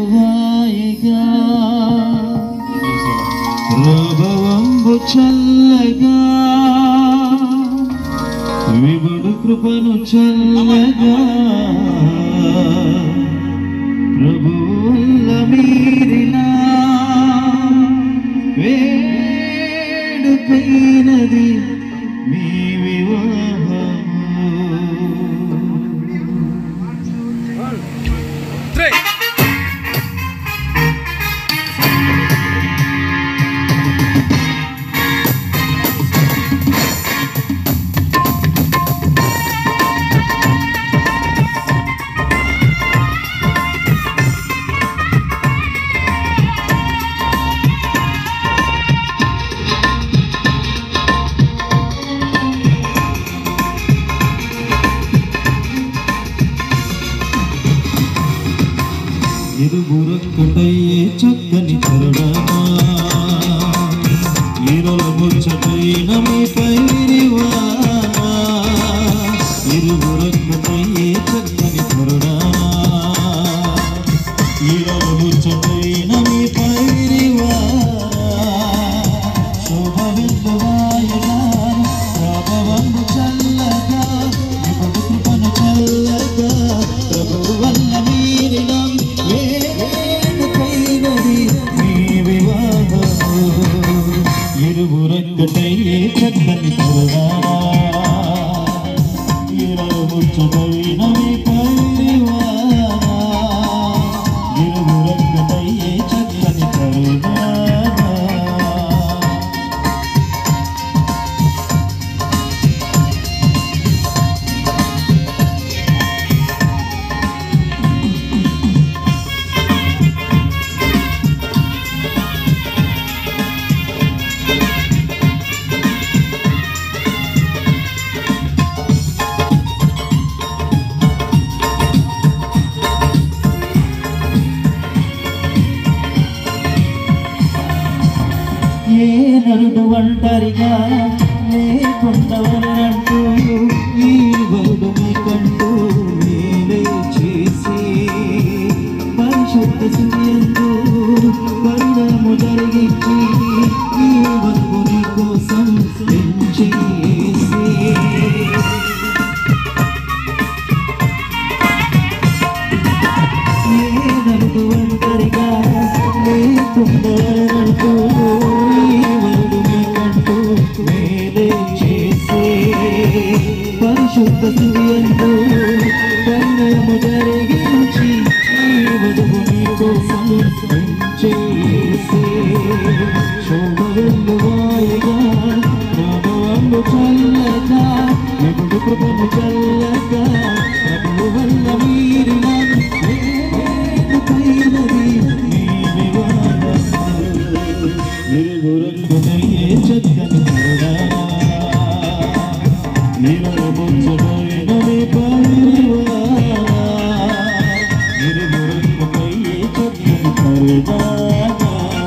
హాయిగా ప్రభవంబు చల్లగా వివుడు కృపను చల్లగా ప్రభు వల్ల మీరిలా వేడుకైనది మీ వివాహము ఇరువురొక్కటయ్యే చక్కని తరుణమా ఇరుల ముచ్చటైన మీపై విరివానా ఇరువురొక్కటయ్యే చక్కని తరుణమా ఇరుల ముచ్చటైన మీపై విరివానా శోభవిల్లువాయనా ప్రభవంబు చల్లగా ఇప్పుడు కృపను చల్లగా ప్రభువు వల్ల మీరినం వేడుకైనది మీ వివాహము ఇరువురొక్కటయ్యే చక్కని తరుణమా ఇరుముచ్చటైన మీపై విరివానా ఇరువురొక్కటయ్యే చక్కని తరుణమా ఏ నరుడు ఒంటరిగా లేకుండా ఉన్నట్టు ఈ వరుడు మీకంటూ మేలే చేసి పరిశుద్ధ స్థితియందు పరిణాము జరిగించి ఈ వరుని కోసం పెంచేసి ఏదనుకు ఒంటరిగా లేకుండానంటూ ఈ వరుడు మీకంటూ మేలే చేసే పరిశుద్ధ స్థితియందు కన్నము జరిగించి ఈ వధువు మీకోసం పెంచేసే శోభవెల్లు వాయుగా ప్రభావంబు చల్లగా ఎప్పుడు కృపను చల్లగా ప్రభు వల్ల మీరిన వేడుకైనది మీ వివాహము. ఇరువురొక్కటయ్యే చక్కని తరుణమా. నిరముచ్చటైన మీ పరివారా. ఇరువురొక్కటయ్యే చక్కని తరుణమా.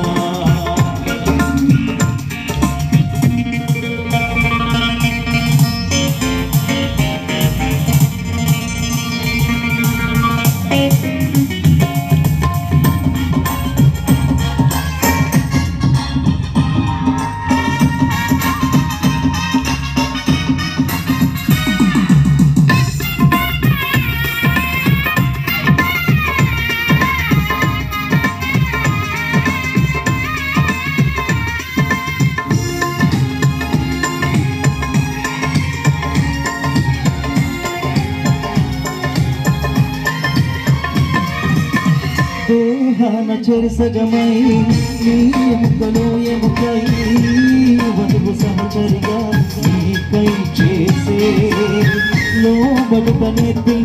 దేహాన చెరిసగమై నీ ఎముకలో ఎముకై వధువు సహచరిగా నీకై చేసే లోబడుట నేర్పి